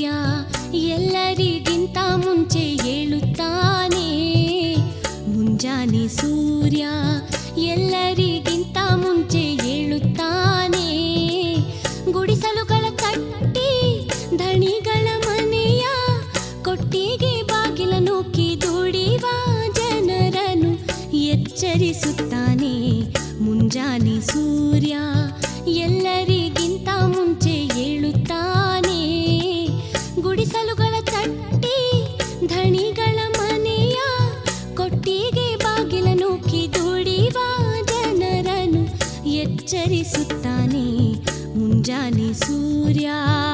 ಸೂರ್ಯ ಎಲ್ಲರಿಗಿಂತ ಮುಂಚೆ ಏಳುತ್ತಾನೆ ಮುಂಜಾನೆ ಸೂರ್ಯ ಎಲ್ಲರಿಗಿಂತ ಮುಂಚೆ ಏಳುತ್ತಾನೆ ಗುಡಿಸಲುಗಳ ತಟ್ಟಿ ಧಣಿಗಳ ಮನೆಯ ಕೊಟ್ಟಿಗೆ ಬಾಗಿಲ ನೂಕಿ ದುಡಿವ ಜನರನ್ನು ಎಚ್ಚರಿಸುತ್ತಾನೆ ಮುಂಜಾನೆ ಸೂರ್ಯ ಎಲ್ಲರಿಗಿಂತ ಮುಂಚೆ ಏಳುತ್ತಾನೆ ಗುಡಿಸಲುಗಳ ತಟ್ಟಿ ಧಣಿಗಳ ಮನೆಯ ಕೊಟ್ಟಿಗೆ ಬಾಗಿಲ ನೂಕಿ ದುಡಿವ ಜನರನ್ನು ಎಚ್ಚರಿಸುತ್ತಾನೆ ಮುಂಜಾನೆ ಸೂರ್ಯ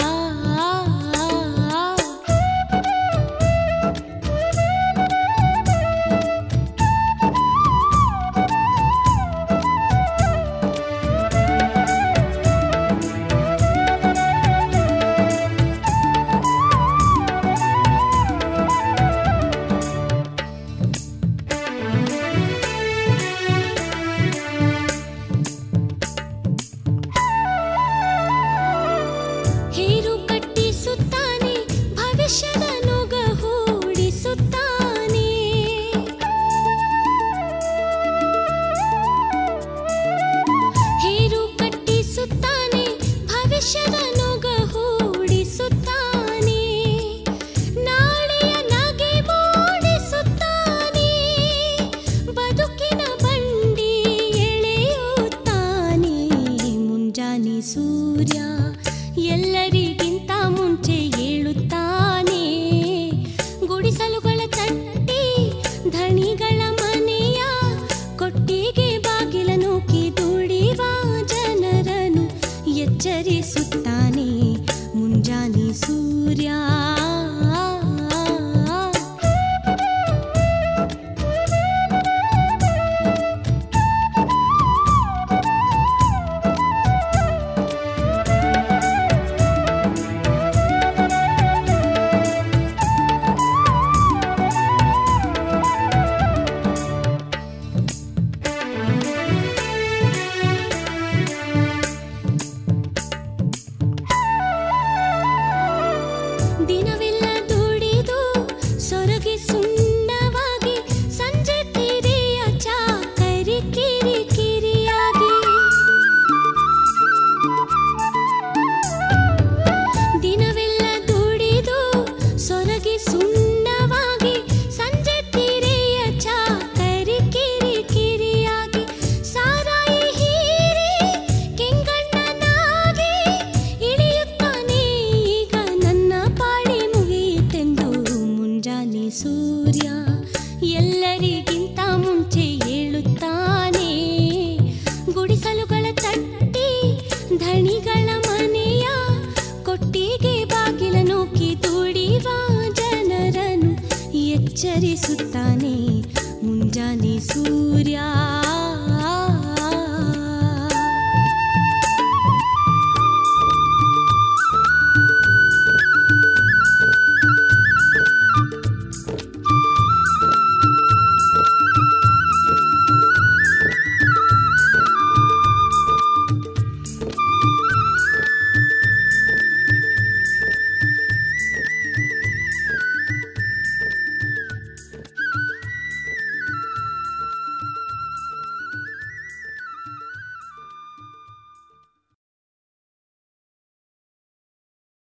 ಹೇರು ಕಟ್ಟಿಸುತ್ತಾನೆ ಭವಿಷ್ಯದ ನುಗ ಹೂಡಿಸುತ್ತಾನೆ ಹೇರು ಕಟ್ಟಿಸುತ್ತಾನೆ ಭವಿಷ್ಯದ ನುಗ ಹೂಡಿಸುತ್ತಾನೆ ನಾಳೆಯ ನಗೆ ಮೂಡಿಸುತ್ತಾನೆ ಬದುಕಿನ ಬಂಡಿ ಎಳೆಯುತ್ತಾನೆ ಮುಂಜಾನೆ ಸೂರ್ಯ ಎಲ್ಲರಿಗಿಂತ ಮುಂಚೆ ಏಳುತ್ತಾನೆ ಗುಡಿಸಲುಗಳ ತಟ್ಟಿ ಧಣಿಗಳ ಮನೆಯ ಕೊಟ್ಟಿಗೆ ಬಾಗಿಲ ನೂಕಿ ದುಡಿವ ಜನರನ್ನು ಎಚ್ಚರಿಸುತ್ತಾನೆ ಮುಂಜಾನೆ ಸೂರ್ಯ ದಿನವೆಲ್ಲ ದುಡಿದು ಸೊರಗಿ ಸುಣ್ಣವಾಗಿ ಸಂಜೆ ತಿರಿಯ ಚಾಕರಿ ಕಿರಿ ಕಿರಿಯಾಗಿ ದಿನವೆಲ್ಲ ದುಡಿದು ಸೊರಗಿ ಸುಣ್ಣವಾಗಿ ಸಂಜೆ ತಿರೆಯ ಚಾಕರಿ ಕಿರಿ ಕಿರಿಯಾಗಿ ಸಾರಾಯಿ ಹೀರಿ ಕೆಂಗಣ್ಣನಾಗಿ ಇಳಿಯುತ್ತಾನೆ ಈಗ ನನ್ನ ಪಾಡಿ ಮುಗಿಯಿತೆಂದು ಮುಂಜಾನೆ ಸೂರ್ಯ ಎಲ್ಲರಿಗಿಂತ ಮುಂಚೆ ಏಳುತ್ತಾನೆ ಗುಡಿಸಲುಗಳ ತಟ್ಟಿ ಧಣಿಗಳ ಮನೆಯ ಕೊಟ್ಟಿಗೆ ಬಾಗಿಲ ನೂಕಿ ದುಡಿವ ಜನರನ್ನು ಎಚ್ಚರಿಸುತ್ತಾನೆ